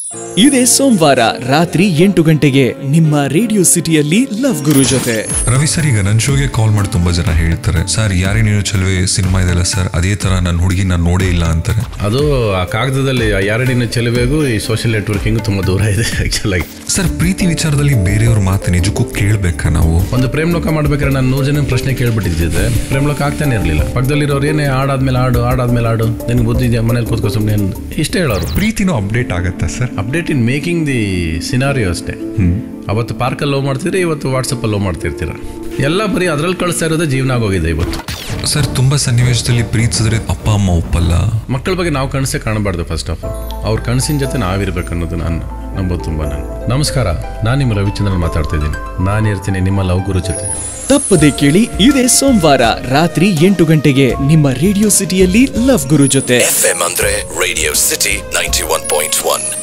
ಇದೇ ಸೋಮವಾರ ರಾತ್ರಿ ಎಂಟು ಗಂಟೆಗೆ ನಿಮ್ಮ ರೇಡಿಯೋ ಸಿಟಿಯಲ್ಲಿ ಲವ್ ಗುರು ಜೊತೆ ರವಿ ಸರ್ ಈಗ ನನ್ನ ಶೋಗೆ ಕಾಲ್ ಮಾಡಿ ತುಂಬಾ ಜನ ಹೇಳ್ತಾರೆ ಸರ್ ಯಾರೇ ನೀನು ಚೆಲುವೆ ಸಿನಿಮಾ ಇದೆಲ್ಲ ಸರ್ ಅದೇ ತರ ನನ್ನ ಹುಡುಗಿ ನಾನು ನೋಡೇ ಇಲ್ಲ ಅಂತಾರೆ ಅದು ಆ ಕಾಗದದಲ್ಲಿ ಆ ಯಾರಡಿನ ಚೆಲುವೆಗೂ ಈ ಸೋಷಿಯಲ್ ನೆಟ್ವರ್ಕಿಂಗ್ ತುಂಬ ದೂರ ಇದೆ ಆ್ಯಕ್ಚುಲ್ ಆಗಿ ಸರ್ ಪ್ರೀತಿ ವಿಚಾರದಲ್ಲಿ ಬೇರೆಯವ್ರ ಮಾತು ನಿಜಕ್ಕೂ ಕೇಳ್ಬೇಕಾ ನಾವು ಒಂದು ಪ್ರೇಮ್ ಲೋಕ ಮಾಡ್ಬೇಕಾದ್ರೆ ನಾನು ನೂರು ಜನ ಪ್ರಶ್ನೆ ಕೇಳ್ಬಿಟ್ಟಿದ್ದೆ ಪ್ರೇಮ್ ಲೋಕ ಆಗ್ತಾನೆ ಇರಲಿಲ್ಲ ಪಕ್ಕದಲ್ಲಿರೋರು ಏನೇ ಆಡಾದ್ಮೇಲೆ ಆಡು ಆಡಾದ್ಮೇಲೆ ಆಡು ನಿನಗೆ ಬುದ್ಧಿ ಇದೆಯಾ ಮನೇಲಿ ಕೂತ್ಕೊ ಸುಮ್ಮನೆ ಇಷ್ಟೇ ಹೇಳೋರು ಪ್ರೀತಿನೂ ಅಪ್ಡೇಟ್ ಆಗತ್ತಾ sir update in making the scenario ಅಷ್ಟೇ ಅವತ್ತು ಪಾರ್ಕಲ್ಲಿ ಲವ್ ಮಾಡ್ತಿದ್ರೆ ಇವತ್ತು ವಾಟ್ಸಪ್ಪಲ್ಲಿ ಲವ್ ಮಾಡ್ತಿರ್ತೀರ ಎಲ್ಲ ಬರೀ ಅದ್ರಲ್ಲಿ ಕಳಿಸ್ತಾ ಇರೋದೇ ಜೀವನ ಆಗೋಗಿದೆ ಇವತ್ತು ಸರ್ ತುಂಬಾ ಸನ್ನಿವೇಶದಲ್ಲಿ ಪ್ರೀತಿಸಿದ್ರೆ ಅಪ್ಪ ಅಮ್ಮ ಒಪ್ಪಲ್ಲ ಮಕ್ಕಳ ಬಗ್ಗೆ ನಾವು ಕನಸೇ ಕಾಣಬಾರ್ದು ಫಸ್ಟ್ ಆಫ್ ಆಲ್ ಅವ್ರ ಕನಸಿನ ಜೊತೆ ನಾವಿರ್ಬೇಕು ಅನ್ನೋದು ನಾನು ನಂಬೋದು ತುಂಬ ನಾನು ನಮಸ್ಕಾರ ನಾನು ನಿಮ್ಮ ರವಿಚಂದ್ರನ್ ಮಾತಾಡ್ತಾ ಇದ್ದೀನಿ ನಾನು ಇರ್ತೀನಿ ನಿಮ್ಮ ಲವ್ ಗುರು ಜೊತೆ ತಪ್ಪದೆ ಕೇಳಿ ಇದೇ ಸೋಮವಾರ ರಾತ್ರಿ ಎಂಟು ಗಂಟೆಗೆ ನಿಮ್ಮ ರೇಡಿಯೋ ಸಿಟಿಯಲ್ಲಿ ಲವ್ ಗುರು ಜೊತೆ ಎಫ್ ಎಂ ಅಂದ್ರೆ Radio City ninety one point one